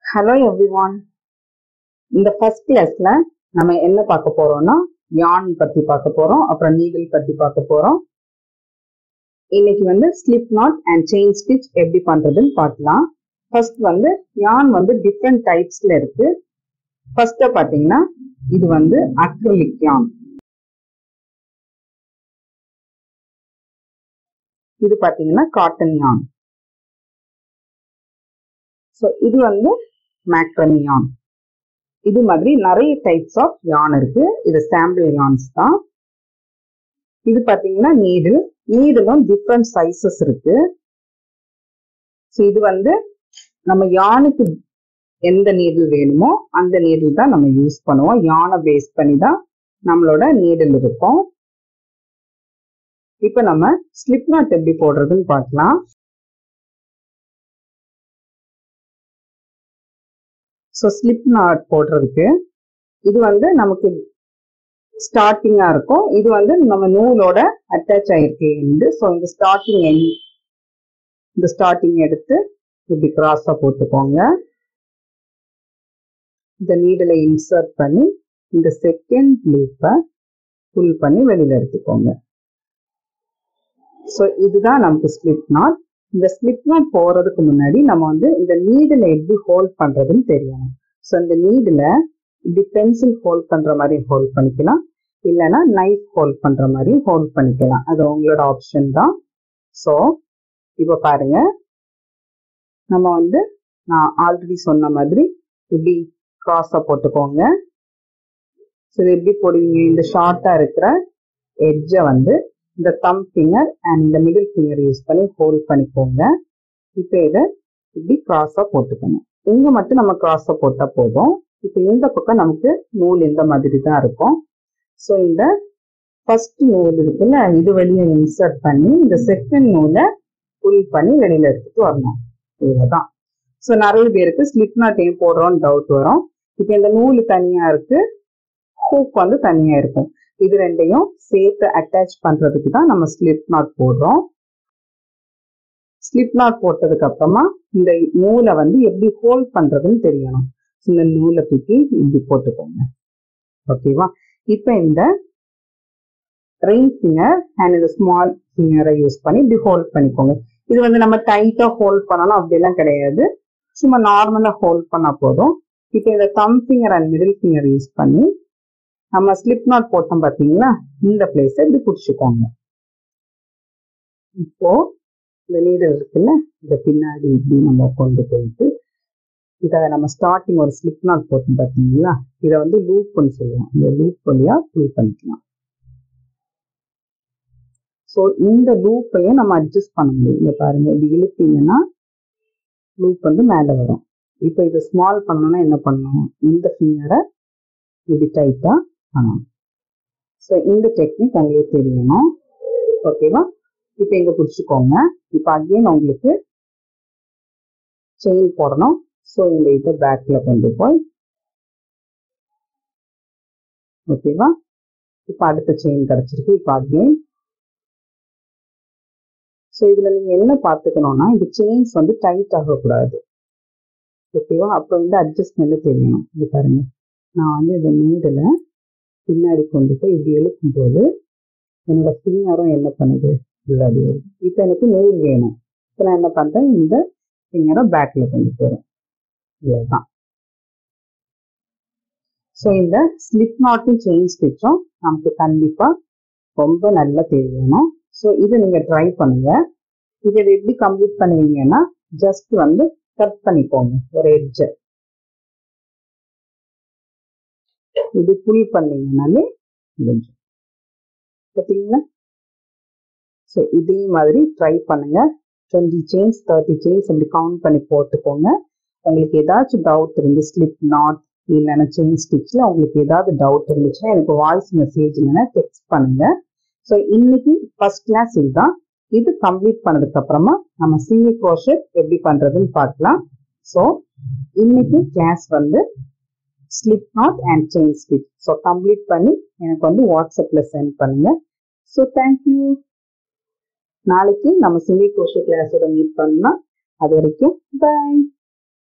hello everyone இந்த first கிளாஸ்ல நம்ம என்ன பார்க்க போறோம்னா யான் பத்தி பார்க்க போறோம் அப்புறம் நீடில் பத்தி பார்க்க போறோம் இன்னைக்கு வந்து slip knot and chain stitch எப்படி பண்றதுன்னு பார்க்கலாம் ஃபர்ஸ்ட் வந்து யான் வந்து டிஃப்ரெண்ட் டைப்ஸ்ல இருக்கு ஃபர்ஸ்ட் பாத்தீங்கன்னா இது வந்து அக்ரிலிக் யான் இது பாத்தீங்கன்னா காட்டன் யான் ஸோ இது வந்து மேக்ரமி யான் இது மாதிரி நிறைய டைப்ஸ் ஆஃப் யான் இருக்கு இது சாம்பிள் யான்ஸ் தான் இது பாத்தீங்கன்னா நீடில் நீடிலும் டிஃப்ரெண்ட் சைசஸ் இருக்கு ஸோ இது வந்து நம்ம யானுக்கு எந்த நீடில் வேணுமோ அந்த நீடில் தான் நம்ம யூஸ் பண்ணுவோம் யானை பேஸ் பண்ணி தான் நம்மளோட நீடில் இருக்கும் இப்போ நம்ம ஸ்லிப் நாட் எப்படி போடுறதுன்னு பார்க்கலாம் ஸோ ஸ்லிப் நாட் போடுறதுக்கு இது வந்து நமக்கு ஸ்டார்டிங்கா இருக்கும் இது வந்து நம்ம நூலோட அட்டாச் ஆயிருக்கு ஸோ இந்த ஸ்டார்டிங் எண்ட் இந்த ஸ்டார்டிங் எடுத்து இப்படி கிராஸா போட்டுக்கோங்க இந்த நீடில் இன்சர்ட் பண்ணி இந்த செகண்ட் லூப்பை புல் பண்ணி வெளியில எடுத்துக்கோங்க ஸோ இதுதான் நமக்கு ஸ்லிப் நாட் இந்த ஸ்லிப் நாட் போறதுக்கு முன்னாடி நம்ம வந்து இந்த நீடில் எப்படி ஹோல்ட் பண்றதுன்னு தெரியணும் ஸோ இந்த நீடில் இப்படி பென்சில் ஹோல்ட் பண்ற மாதிரி ஹோல்ட் பண்ணிக்கலாம் இல்லைன்னா நைஃப் ஹோல்ட் பண்ற மாதிரி ஹோல்ட் பண்ணிக்கலாம் அது உங்களோட ஆப்ஷன் தான் ஸோ இப்போ பாருங்க நம்ம வந்து நான் ஆல்ரெடி சொன்ன மாதிரி இப்படி கிராஸா போட்டுக்கோங்க ஸோ இது எப்படி போடுவீங்க இந்த ஷார்ட்டா இருக்கிற எட்ஜை வந்து இந்த தம் ஃபிங்கர் அண்ட் இந்த மிடில் ஃபிங்கர் யூஸ் பண்ணி ஹோல்ட் பண்ணிக்கோங்க இப்போ இதை இப்படி கிராஸா போட்டுக்கணும் இங்க மட்டும் நம்ம கிராஸா போட்டா போதும் இப்போ இந்த பக்கம் நமக்கு நூல் இந்த மாதிரி தான் இருக்கும் ஸோ இந்த ஃபர்ஸ்ட் நூல் இருக்குல்ல இது வெளியே இன்சர்ட் பண்ணி இந்த செகண்ட் நூலை புல் பண்ணி வெளியில எடுத்துட்டு வரணும் இவ்வளவுதான் ஸோ நிறைய பேருக்கு ஸ்லிப் நாட் ஏன் போடுறோம்னு டவுட் வரும் இப்போ இந்த நூல் தனியா இருக்கு ஹூக் வந்து தனியா இருக்கும் இது ரெண்டையும் சேர்த்து அட்டாச் பண்றதுக்கு தான் நம்ம ஸ்லிப் நாட் போடுறோம் ஸ்லிப் நாட் போட்டதுக்கு அப்புறமா இந்த நூலை வந்து எப்படி ஹோல்ட் பண்றதுன்னு தெரியணும் இந்த நூலை தூக்கி இப்படி போட்டுக்கோங்க ஓகேவா இப்போ இந்த ரிங் ஃபிங்கர் அண்ட் இந்த ஸ்மால் ஃபிங்கரை யூஸ் பண்ணி இப்படி ஹோல்ட் பண்ணிக்கோங்க இது வந்து நம்ம டைட்டா ஹோல்ட் பண்ணணும் அப்படிலாம் கிடையாது சும்மா நார்மலா ஹோல்ட் பண்ணா போதும் இப்போ இந்த thumb finger and middle finger use பண்ணி நம்ம ஸ்லிப் நாட் போட்டோம் பார்த்தீங்களா இந்த பிளேஸ இப்படி பிடிச்சிக்கோங்க இப்போ இந்த நீடல் இருக்குல்ல இந்த பின்னாடி இப்படி நம்ம கொண்டு போயிட்டு இதை நம்ம ஸ்டார்டிங் ஒரு ஸ்லிப் நாட் போட்டோம் பார்த்தீங்களா இதை வந்து லூப்னு சொல்லுவோம் இந்த லூப் வழியா ஃபுல் பண்ணிக்கலாம் ஸோ இந்த லூப்பையும் நம்ம அட்ஜஸ்ட் பண்ண முடியும் இங்க பாருங்க இப்படி இழுத்தீங்கன்னா லூப் வந்து மேலே வரும் இப்போ இதை ஸ்மால் பண்ணணும்னா என்ன பண்ணணும் இந்த ஃபிங்கரை இப்படி டைட்டா பண்ணணும் ஸோ இந்த டெக்னிக் உங்களுக்கு தெரியணும் ஓகேவா இப்போ இங்க பிடிச்சிக்கோங்க இப்போ அகெயின் உங்களுக்கு செயின் போடணும் ஸோ இந்த இதை பேக்ல கொண்டு போய் ஓகேவா இப்போ அடுத்த செயின் கிடைச்சிருக்கு இப்போ அகெயின் ஸோ இதுல நீங்க என்ன பார்த்துக்கணும்னா இந்த செயின்ஸ் வந்து டைட் ஆகக்கூடாது ஓகேவா அப்புறம் இந்த அட்ஜஸ்ட்மெண்ட் தெரியணும் இது பாருங்க நான் வந்து இந்த நீடில் பின்னாடி கொண்டு போய் இப்படி இழுக்கும் போது என்னோட ஃபிங்கரும் என்ன பண்ணுது உள்ளது இப்போ எனக்கு நூல் வேணும் இப்போ நான் என்ன பண்றேன் இந்த ஃபிங்கரை பேக்ல கொண்டு போறேன் இவ்வளவுதான் ஸோ இந்த ஸ்லிப் நாட்டும் செயின் ஸ்டிச்சும் நமக்கு கண்டிப்பா ரொம்ப நல்லா தெரியணும் ஸோ இதை நீங்க ட்ரை பண்ணுங்க இதை எப்படி கம்ப்ளீட் பண்ணுவீங்கன்னா ஜஸ்ட் வந்து கட் பண்ணிக்கோங்க ஒரு எட்ஜை இது புல் பண்ணீங்கனாலே முடிஞ்சு பார்த்தீங்களா ஸோ இதே மாதிரி ட்ரை பண்ணுங்க டுவெண்ட்டி செயின்ஸ் தேர்ட்டி செயின்ஸ் அப்படி கவுண்ட் பண்ணி போட்டுக்கோங்க உங்களுக்கு ஏதாச்சும் டவுட் இருந்து ஸ்லிப் நாட் இல்லைன்னா செயின் ஸ்டிச்சில் உங்களுக்கு ஏதாவது டவுட் இருந்துச்சுன்னா எனக்கு வாய்ஸ் மெசேஜ் இல்லைன்னா டெக்ஸ்ட் பண்ணுங்க ஸோ இன்னைக்கு ஃபர்ஸ்ட் கிளாஸ் இதுதான் இது கம்ப்ளீட் பண்ணதுக்கு அப்புறமா நம்ம சிங்கிள் க்ரோஷர் எப்படி பண்றதுன்னு பார்க்கலாம் ஸோ இன்னைக்கு கிளாஸ் வந்து slip knot and chain stitch so complete பண்ணி எனக்கு வந்து வாட்ஸ்அப்ல சென்ட் பண்ணுங்க ஸோ தேங்க்யூ நாளைக்கு நம்ம சிங்கிள் க்ரோஷர் கிளாஸோட மீட் பண்ணலாம் அது வரைக்கும் பாய்